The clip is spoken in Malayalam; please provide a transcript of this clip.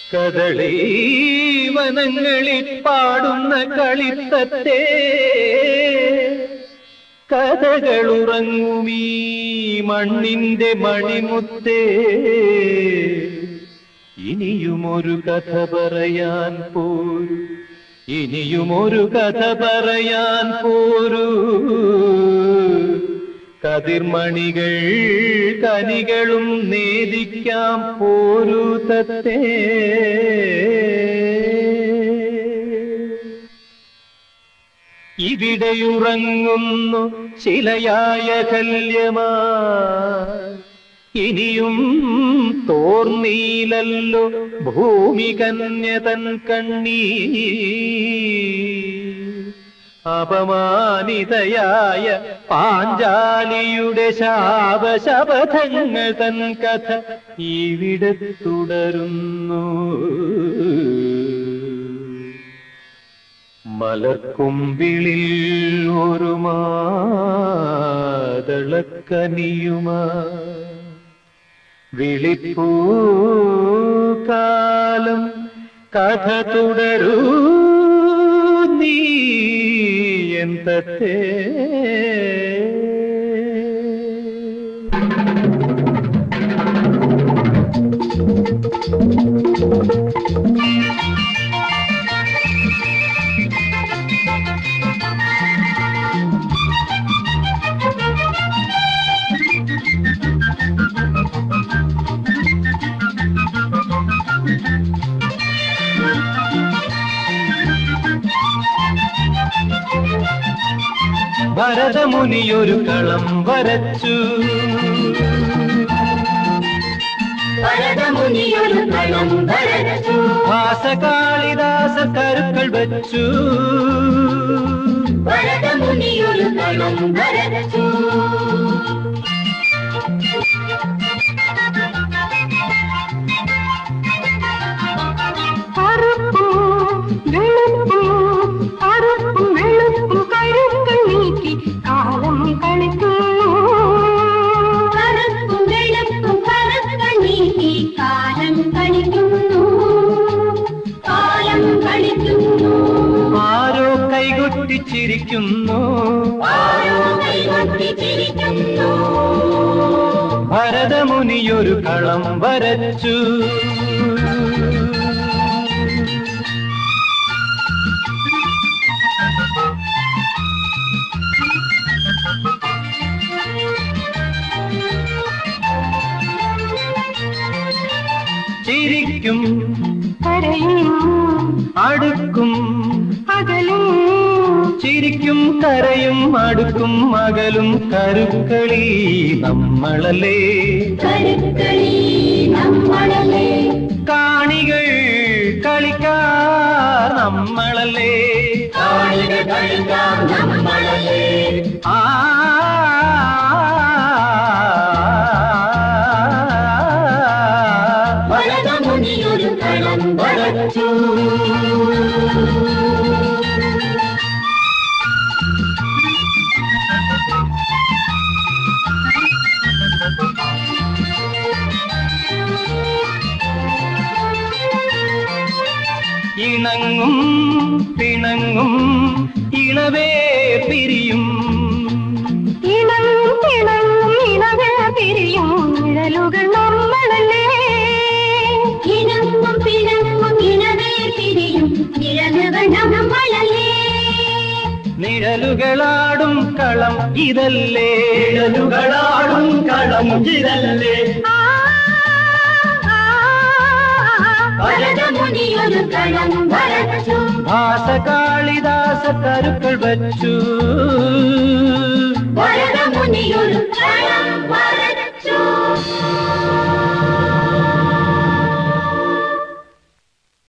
കദളി വനങ്ങളിൽ പാടുന്ന കളിത്തത്തെ കഥകളുറങ്ങുമീ മണ്ണിന്റെ മണിമുത്തേ ഇനിയുമൊരു കഥ പറയാൻ പോരു ഇനിയുമൊരു കഥ പറയാൻ പോരൂ കതിർമണികൾ കനികളും നേദിക്കാം പോരു തത്തേ ഇവിടെയുറങ്ങുന്നു ശിലയായ കല്യമാ ഇനിയും തോർന്നീലല്ലോ ഭൂമി കന്യതൻ കണ്ണീ അപമാനിതയായ പാഞ്ചാലിയുടെ ശാപശപഥങ്ങൾ തൻ കഥ ഇവിടെ തുടരുന്നു മലർക്കുമ്പിളിൽ ഒരു മാതളക്കനിയുമാ വിളിപ്പൂക്കാലം കഥ തുടരൂ നീ എന്തത്തെ ഭരതമുനിയൊരു കളം വരച്ചു ഭരതമുനിയൊരു കളം വരച്ചു ഭാസകാളിദാസ കരുക്കൾ വച്ചു ഭരതമുനിയൊരു കളം വരച്ചു കറുപ്പും വെളുപ്പും കറുപ്പും വെളുപ്പും കഴുക്കൾ നീക്കി കാലം കളിക്കുന്നു കറുപ്പും വെളുപ്പും കറുക്കൾ നീക്കി കാലം കളിക്കുന്നു കാലം കളിക്കുന്നു ആരോ കൈകൊട്ടിച്ചിരിക്കുന്നു ആരോ കൈകൊട്ടിച്ചിരിക്കുന്നു ഭരതമുനിയൊരു കളം വരച്ചു ചിരിക്കും കരയും അടുക്കും അകലും ചിരിക്കും കരയും അടുക്കും മകലും കരുക്കളി നമ്മളല്ലേ കരുക്കളി നമ്മളല്ലേ കാണികൾ കളിക്കാർ നമ്മളല്ലേ കാണിക കളിക്കാം നമ്മളല്ലേ ആ ഭരതമുനിയൊരു കളം വരച്ചു ഇണങ്ങും പിണങ്ങും ഇളവേ പിരിയും ഇണങ്ങും ഇണങ്ങും ഇണകൾ പിരിയും നിഴലുകൾ നമ്മളല്ലേ ഇണങ്ങും പിണങ്ങും ഇണവേ പിരിയും നിഴലുകൾ നമ്മളല്ലേ നിഴലുകളാടും കളം ഇതല്ലേ നിഴലുകളാടും കളം ഇതല്ലേ ആ, ആ, ആ, ഭരതമുനിയൊരു കളം വരച്ചു ഭാസകാളിദാസ കരുക്കൾ വച്ചു